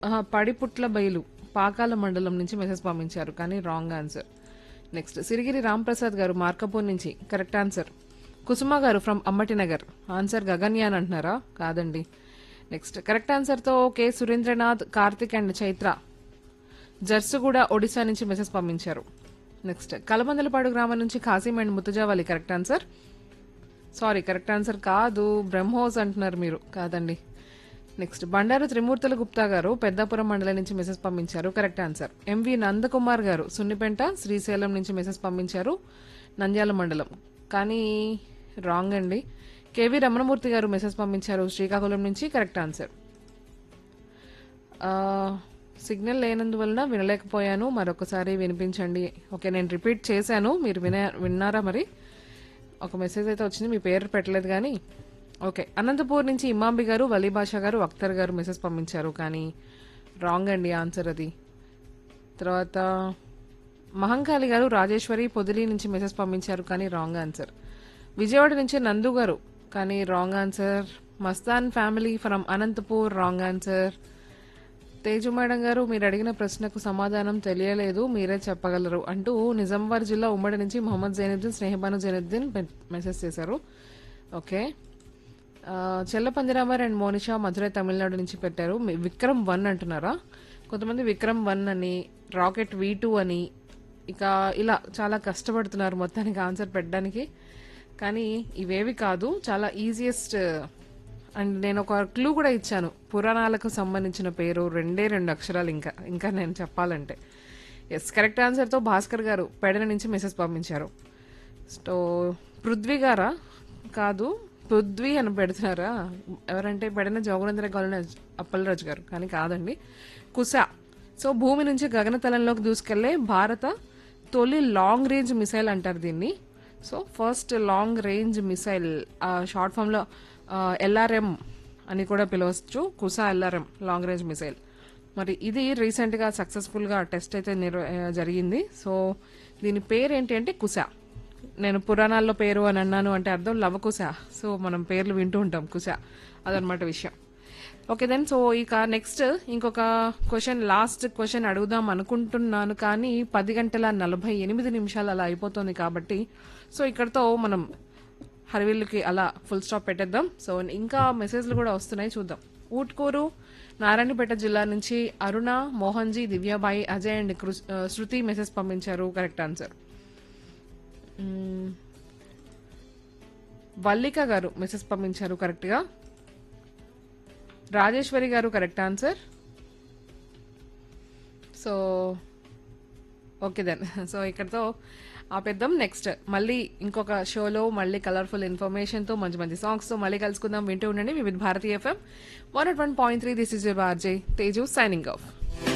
ఆహా, పడిపుట్ల బయలు పాకాల మండలం నుంచి మెసేజ్ పంపించారు కానీ wrong answer next Sirigiri Ramprasad garu Markapur నుంచి correct answer Kusuma garu from Ammati Nagar answer Gaganyaan అంటున్నారా కాదండి నెక్స్ట్ కరెక్ట్ ఆన్సర్తో కె సురేంద్రనాథ్ కార్తిక్ అండ్ చైత్ర జర్సుగూడ ఒడిశా నుంచి మెసేజ్ పంపించారు నెక్స్ట్ కలమందలపాడు గ్రామం నుంచి Khasim and Mutujavali correct answer sorry correct answer కాదు బ్రహ్మోస్ అంటున్నారు మీరు కాదండి నెక్స్ట్ బండారు త్రిమూర్తుల గుప్తా గారు పెద్దాపురం మండలం నుంచి మెసేజ్ పంపించారు కరెక్ట్ ఆన్సర్ ఎంవి నందకుమార్ గారు సున్నిపెంట శ్రీశైలం నుంచి మెసేజ్ పంపించారు నంద్యాల మండలం కానీ రాంగ్ అండి కేవి రమణమూర్తి గారు మెసేజ్ పంపించారు శ్రీకాకుళం నుంచి కరెక్ట్ ఆన్సర్ ఆ, సిగ్నల్ లేనందువలన వినలేకపోయాను మరొకసారి వినిపించండి ఓకే నేను రిపీట్ చేశాను మీరు వినా విన్నారా మరి ఒక మెసేజ్ అయితే వచ్చింది మీ పేరు పెట్టలేదు కానీ ఓకే అనంతపూర్ నుంచి ఇమాంబి గారు వలీ బాషా గారు అఖ్తర్ గారు మెసేజ్ పంపించారు కానీ రాంగ్ అండి ఆన్సర్ అది తర్వాత మహంకాళి గారు రాజేశ్వరి పొదిలి నుంచి మెసేజ్ పంపించారు కానీ రాంగ్ ఆన్సర్ విజయవాడ నుంచి నందు గారు కానీ wrong answer Mastan family from Anantapur wrong answer Teju madam garu మీరు అడిగిన ప్రశ్నకు సమాధానం తెలియలేదు మీరే చెప్పగలరు అంటూ నిజామాబాద్ జిల్లా ఉమ్మడి నుంచి మొహమ్మద్ జైనుద్దీన్ స్నేహబాను జైనుద్దీన్ మె- మెసేజ్ చేశారు ఓకే ఆ, చెల్లపందిరామర్ అండ్ మోనిషా మధురై తమిళనాడు నుంచి పెట్టారు మీ- విక్రమ్ వన్ అంటున్నారా కొంతమంది విక్రమ్ వన్ అని రాకెట్ వి టూ అని ఇక ఇలా చాలా కష్టపడుతున్నారు మొత్తానికి ఆన్సర్ పెట్టడానికి కానీ ఇవేవి కాదు చాలా ఈజియెస్ట్ అండ్ నేను ఒక క్లూ కూడా ఇచ్చాను పురాణాలకు సంబంధించిన పేరు రెండే రెండు అక్షరాలు ఇంకా ఇంకా నేను చెప్పాలంటే ఎస్ కరెక్ట్ ఆన్సర్తో భాస్కర్ గారు పెడన నుంచి మెసేజ్ పంపించారు సో పృథ్వీ గారా కాదు పృథ్వీ అని పెడుతున్నారా ఎవరంటే పెడిన జోగునేంద్ర కాలనీ అప్పలరాజు గారు కానీ కాదండి కుస సో భూమి నుంచి గగనతలంలోకి దూసుకెళ్లే భారత తొలి లాంగ్ రేంజ్ మిసైల్ అంటారు దీన్ని so first long range missile short ఫామ్లో ఎల్ఆర్ఎం అని కూడా పిలవచ్చు Kusha LRM long range missile మరి ఇది రీసెంట్గా సక్సెస్ఫుల్గా టెస్ట్ అయితే నిర్వ ఆ, జరిగింది సో దీని పేరు ఏంటి అంటే కుసా నేను పురాణాల్లో పేరు అని అన్నాను అంటే అర్థం లవకుశ సో మనం పేర్లు వింటూ ఉంటాం కుశ అదనమాట విషయం ఓకే దెన్ సో ఇక నెక్స్ట్ ఇంకొక క్వశ్చన్ లాస్ట్ క్వశ్చన్ అడుగుదాం అనుకుంటున్నాను కానీ పది గంటల నలభై ఎనిమిది నిమిషాలు అలా అయిపోతుంది కాబట్టి సో ఇక్కడతో మనం హరివిల్లుకి అలా ఫుల్ స్టాప్ పెట్టేద్దాం సో ఇంకా మెసేజ్లు కూడా వస్తున్నాయి చూద్దాం ఊట్కూరు నారాయణపేట జిల్లా నుంచి అరుణ మోహన్జీ దివ్యాబాయి అజయ్ అండ్ కృ- ఆ, శృతి మెసేజ్ పంపించారు కరెక్ట్ ఆన్సర్ మ్మ్. వల్లిక గారు మెసేజ్ పంపించారు కరెక్ట్గా Rajeshwari garu correct answer so okay then so ఇక్కడతో ఆపేద్దాం నెక్స్ట్ మళ్ళీ ఇంకొక షోలో మళ్ళీ కలర్ఫుల్ ఇన్ఫర్మేషన్తో మంచి మంచి సాంగ్స్తో మళ్ళీ కలుసుకుందాం వింటూ ఉండండి Vividh Bharati FM one at one point three this is RJ Teju signing of